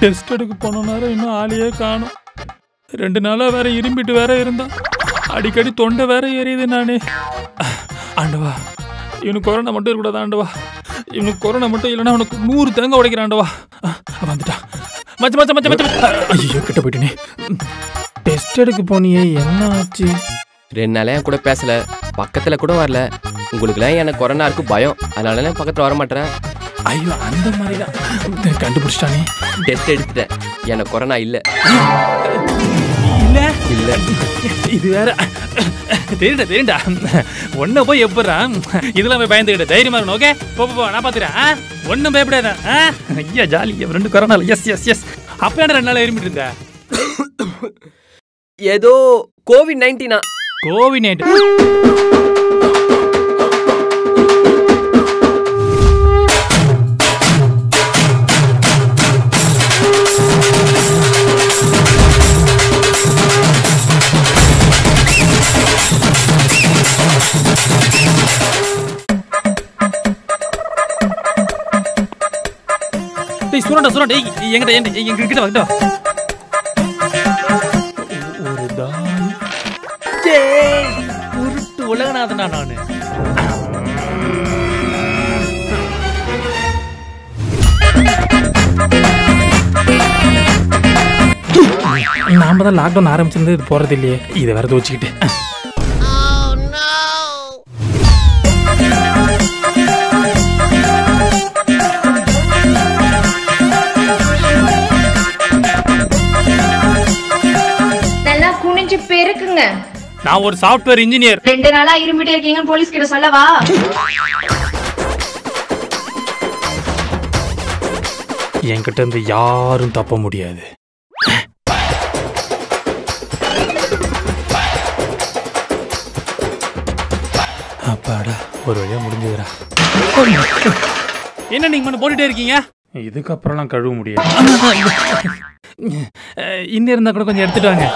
Test எடுக்க போன நேரம் இன்னும் ஆளையே காணும் ரெண்டு நாளா வேற இரும்பிட்டு வேற இருந்தான் அடிக்கடி தொண்டை வேற எரியுது நானே ஆண்டவா இவனுக்கு கொரோனா மட்டும் இருக்கக்கூடாது ஆண்டவா இவனுக்கு கொரோனா மட்டும் இல்லைன்னா அவனுக்கு நூறு தேங்காய் உடைக்கிறான் ஆண்டவா அஹ், வந்துட்டான் மச்ச மச்ச மச்ச மச்ச ஐயோ கிட்ட போயிட்டேனே டெஸ்ட் எடுக்க போனியே என்ன ஆச்சு ரெண்டு நாளே என் கூட பேசல பக்கத்துல கூட வரல உங்களுக்குலாம் எனக்கு கொரோனா இருக்கு பயம் அதனால நான் பக்கத்துல வர மாட்டேன் ஐயோ அந்த மாதிரிலாம் கண்டுபிடிச்சிட்டானே டெஸ்ட் எடுத்துட்டேன் எனக்கு கொரோனா இல்ல இல்ல இல்ல இது வேற தெரியுண்டா தெரியுண்டா ஒன்ன போய் எப்படா இதெல்லாம் போய் பயந்துக்கிட்ட தைரியமா இருக்கணும் ஓகே போ போ, போ நான் பாத்துறேன் ஒன்னும் பயப்படாத ஆ? ஐயா ஜாலி ரெண்டு கொரோனா எஸ் எஸ் எஸ் அப்ப என்ன ரெண்டு நாள் இருமிட்டு இருந்த ஏதோ கோவிட் நைன்டீனா கோவினேட் டேய் சுரண்டா சுரண்டா டேய் எங்கிட்ட எங்கிட்ட எங்க கிட்ட வாங்கிட்டா ஒரு தாய் டேய், உருட்டு உலகநாதனா நானு நாம தான் லாக்டவுன் ஆரம்பிச்சிருந்து இது போறது இல்லையே இதை வேற தோச்சுக்கிட்டு நல்லா குனிஞ்சு பெருக்குங்க நான் ஒரு சாஃப்ட்வேர் இன்ஜினியர் ரெண்டு நாளா இருமிட்டே இருக்கீங்கன்னு போலீஸ் கிட்ட சொல்லவா என்கிட்ட இருந்து யாரும் தப்ப முடியாது அப்பாடா ஒரு வழியா முடிஞ்சதுடா என்ன நீங்க மட்டும் போட்டுட்டே இருக்கீங்க இதுக்கப்புறம்லாம் கழுவ முடியாது அஹ், இன்னும் இருந்தா கூட கொஞ்சம் எடுத்துட்டு வாங்க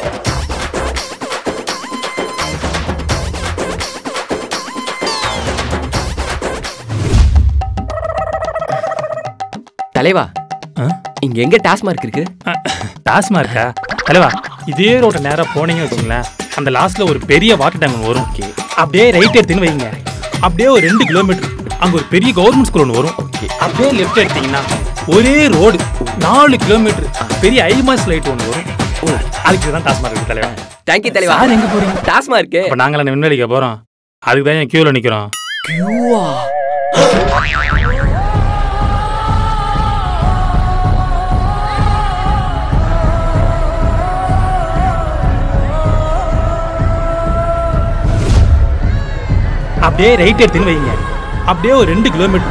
தலைவா ஆ? இங்க எங்க டாஸ்மார்க் இருக்கு டாஸ்மார்க்கா தலைவா இதே ரோட்டை நேரா போனீங்க வச்சுங்களேன் அந்த லாஸ்ட்ல ஒரு பெரிய வாட்டர் டேங்க் ஒன்று வரும் அப்படியே ரைட் எடுத்துன்னு வைங்க அப்படியே ஒரு ரெண்டு கிலோமீட்டர் அங்க ஒரு பெரிய கவர்மெண்ட் ஸ்கூல் ஒன்று வரும் அப்படியே லெஃப்ட் எடுத்தீங்கன்னா ஒரே ரோடு நாலு கிலோமீட்டர் பெரிய ஐமாஸ் லைட் ஒன்று வரும் அதுக்கு தான் டாஸ்மார்க் இருக்கு தலைவா தேங்க்யூ தலைவா சார் எங்க போறீங்க டாஸ்மார்க் இப்ப நாங்களாம் விண்வெளிக்க போறோம் அதுக்கு தான் என் கியூல நிக்கிறோம் அப்படியே ரைட் எடுத்துன்னு வைங்க அப்படியே ஒரு ரெண்டு கிலோமீட்டர்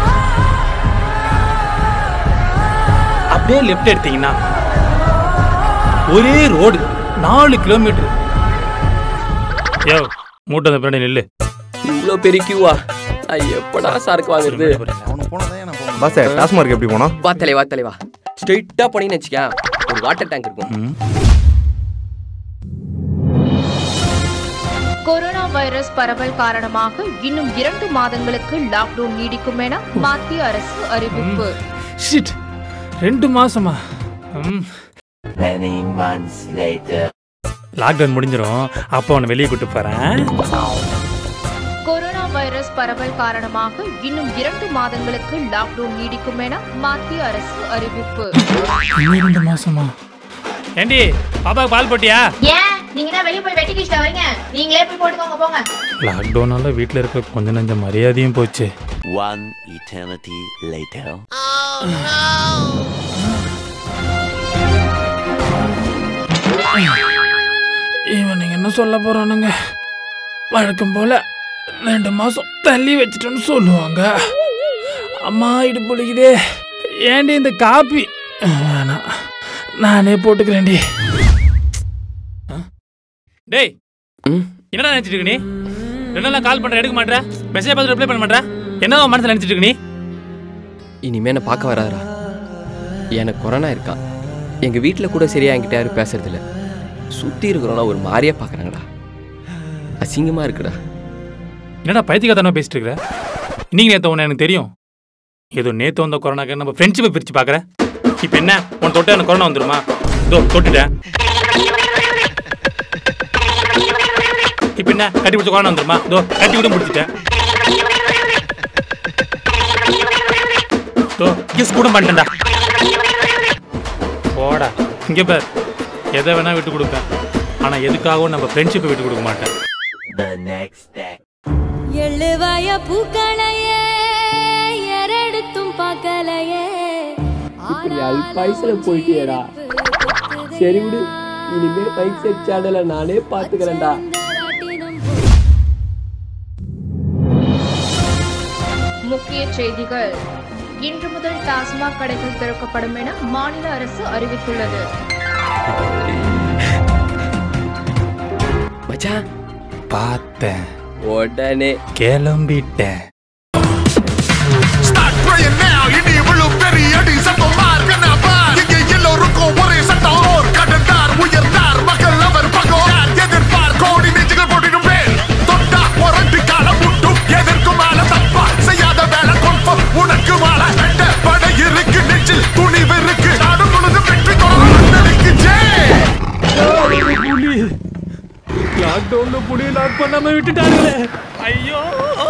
அப்படியே லெஃப்ட் எடுத்தீங்கன்னா ஒரே ரோடு நாலு கிலோமீட்டர் யோ மூட்டை அந்த பின்னாடி நெல்லு இவ்வளோ பெரிய கியூவா எப்படா சரக்கு வாங்குறது பாஸ் டாஸ்மார்க் எப்படி போனோம் வா தலைவா தலைவா ஸ்ட்ரெயிட்டா போனீங்கன்னு வச்சுக்க ஒரு வாட்டர் டேங்க் இருக்கும் ம். கொரோனா வைரஸ் பரவல் காரணமாக இன்னும் இரண்டு மாதங்களுக்கு லாக்டவுன் நீடிக்கும் என மத்திய அரசு அறிவிப்பு ஷிட் ரெண்டு மாசமா ம். லாக்டவுன் முடிஞ்சிரும் அப்போ அவனை வெளியே கூட்டு போறேன் கொரோனா வைரஸ் பரவல் காரணமாக இன்னும் இரண்டு மாதங்களுக்கு லாக்டவுன் நீடிக்கும் என மத்திய அரசு அறிவிப்பு இன்னும் ரெண்டு மாசமா ஏண்டி பாப்பாக்கு பால் போட்டியா ஏன் நீங்க தான் வெளிய போய் வெட்டி கிஷ்ட வரீங்க நீங்களே போய் போட்டுக்கோங்க போங்க லாக்டவுனால வீட்டில் இருக்க கொஞ்ச நஞ்ச மரியாதையும் போச்சு One eternity later. இவனுங்க என்ன சொல்ல போறானுங்க வழக்கம் போல ரெண்டு மாசம் தள்ளி வச்சுட்டேன்னு சொல்லுவாங்க அம்மா இடுப்புலிக்குதே ஏண்டி இந்த காப்பி வேணாம் நானே போட்டுக்கிறேன்டி ஆ? டேய் ம். என்னடா நினைச்சிட்டு இருக்க நீ ரெண்டு நாள் கால் பண்ற எடுக்க மாட்டேற மெசேஜ் பார்த்து ரிப்ளை பண்ண மாட்டேற என்ன உன் மனசுல நினைச்சிட்டு இருக்க நீ இனிமே என்ன பார்க்க வராதடா எனக்கு கொரோனா இருக்கான் எங்க வீட்டில் கூட சரியா என்கிட்ட யாரும் பேசுறதில்ல சுத்தி இருக்கிறவங்க ஒரு மாதிரியா பார்க்கறாங்கடா அசிங்கமா இருக்குடா என்னடா பைத்தியக்காரத்தனமா பேசிட்டு இருக்கிற இன்னைக்கு நேத்து உன்னை எனக்கு தெரியும் ஏதோ நேத்து வந்த கொரோனாக்கு நம்ம ஃப்ரெண்ட்ஷிப்பை பிரிச்சு பார்க்குற இப்போ என்ன உன் தொட்ட எனக்கு கொரோனா வந்துருமா இதோ தொட்டுட்டேன் இப்போ என்ன கட்டி பிடிச்ச கொரோனா வந்துருமா இதோ கட்டி விட முடிச்சிட்டேன் இதோ கிஸ் கூட பண்ணிட்டேன்டா போடா இங்கே பார் எதை வேணா விட்டு கொடுப்பேன் ஆனால் எதுக்காகவும் நம்ம ஃப்ரெண்ட்ஷிப்பை விட்டு கொடுக்க மாட்டேன் The next day. ಎಳ್ಳುವಯ ಪೂಕಳೆಯೇ ಎರಡುತ್ತುಂ ಪಗಲೆಯೇ இப்படி அல்பாயுசுல போயிட்டியேடா. சரி விடு இனிமே பைக் செட் சேனலை நானே பாத்துக்கிறேன்டா முக்கிய செய்திகள் இன்று முதல் டாஸ்மாக் கடைகள் திறக்கப்படும் என மாநில அரசு அறிவித்துள்ளது மச்சான் பார்த்தேன் உடனே கிளம்பிட்டேன் Start praying now இனி இவ்வளவு பெரிய அடி சத்தம் மார்க்கனா பார் இங்கே எல்லோருக்கும் ஒரே சட்டம் ஓர் கடந்தார் உயர்ந்தார் மக்கள் அவர் பகோர் எதிர்ப்பார் கோடி நெஞ்சுகள் போட்டிடும் பேர் தொட்டா புரண்டு காலம் முட்டும் எதற்கும் மேல தப்பா செய்யாத வேலை கொல்பம் உனக்கு மேல வெட்ட படை இருக்கு நெஞ்சில் துணிவு இருக்கு நாடு முழுதும் வெற்றி தொடர்ந்து ஜெய் புலி லாக்டவுன்ல புலி லாக் பண்ணாம விட்டுட்டாங்களே ஐயோ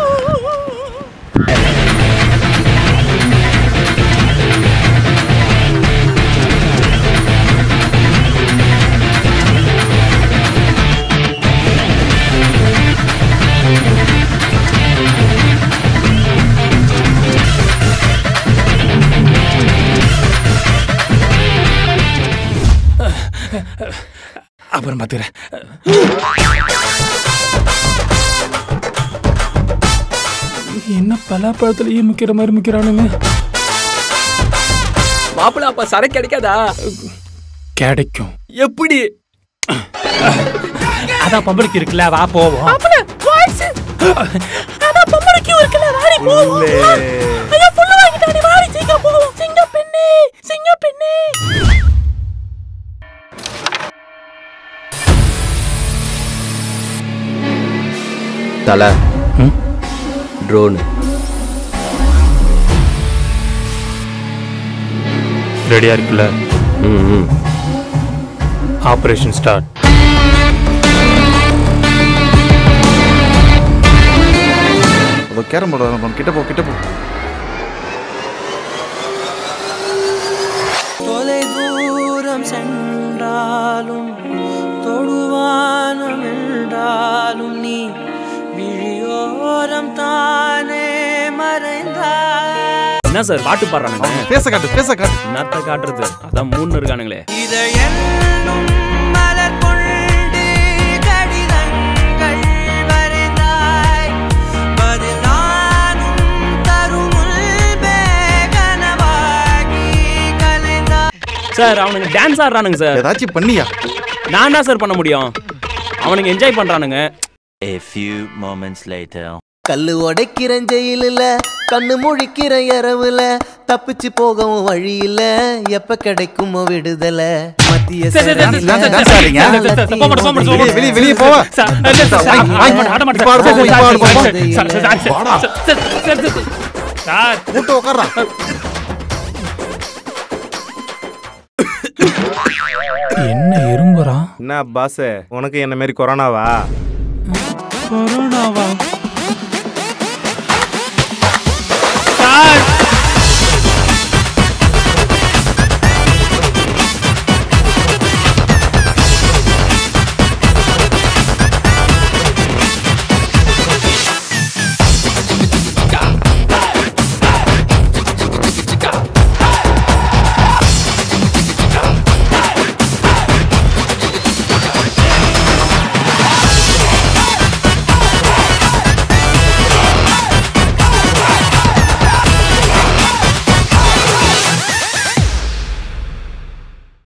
அப்புறம் பார்த்துக்கிறேன் என்ன பலாப்பழத்துலயும் முக்கிற மாதிரி முக்கிறானுங்க மாப்பிள்ள அப்ப சரக்கு கிடைக்காதா கிடைக்கும் எப்படி அதான் பம்பளுக்கு இருக்குல்ல வா போவோம் தல ம்? ட்ரோனு ரெடியா இருக்குல்ல ம் ம் ஆபரேஷன் ஸ்டார்ட் அதோ கேரம் போர்டு கிட்ட போ கிட்ட போ தொலை தூரம் சென்றாலும் தொடுவானம் என்றாலும் நீ விழியோரம் தானே மறைந்தாய் என்ன சார் பாட்டு பாடுறானுங்க பேச காட்டு பேச காட்டு என்னத்த காட்டுறது அதான் மூணு இருக்கானுங்களே இதை என்னும் மலர் கொண்டு கடிதங்கள் வரைந்தாய் பதில் நானும் தரும் முன்பே கனவாகி கலைந்தாய் சார் அவனுங்க டான்ஸ் ஆடுறானுங்க சார் ஏதாச்சும் பண்ணியா நான் என்ன சார் பண்ண முடியும் அவனுங்க என்ஜாய் பண்றானுங்க A few moments later. கல்லு உடைக்கிற ஜெயிலில் கண்ணு முழிக்கிற இரவுல தப்பிச்சு போகவும் வழி இல்ல எப்ப கிடைக்குமோ விடுதலை மத்திய சரி, சரி, சரி, டான்ஸ் சரி, டான்ஸ் ஆடுறீங்க சரி, சரி, சரி, போக மாட்டேன், போக மாட்டேன், போக வெளியே மாட்டேன். வெளியே வெளியே போவா சார், சார், சார், சார், வாங்க, ஆட மாட்டேன், ஆட மாட்டேன். இப்ப ஆடு சார், போவோம், சார், இப்ப ஆடு சார், போவோம். சார், சார், சார், சார், வாடா. Sir, sir, sir, sir. Sir மூட்டை உட்கார்றா என்ன எறும்புறான் என்ன பாஸ் உனக்கு என்ன மாதிரி கொரோனாவா கொரோனாவா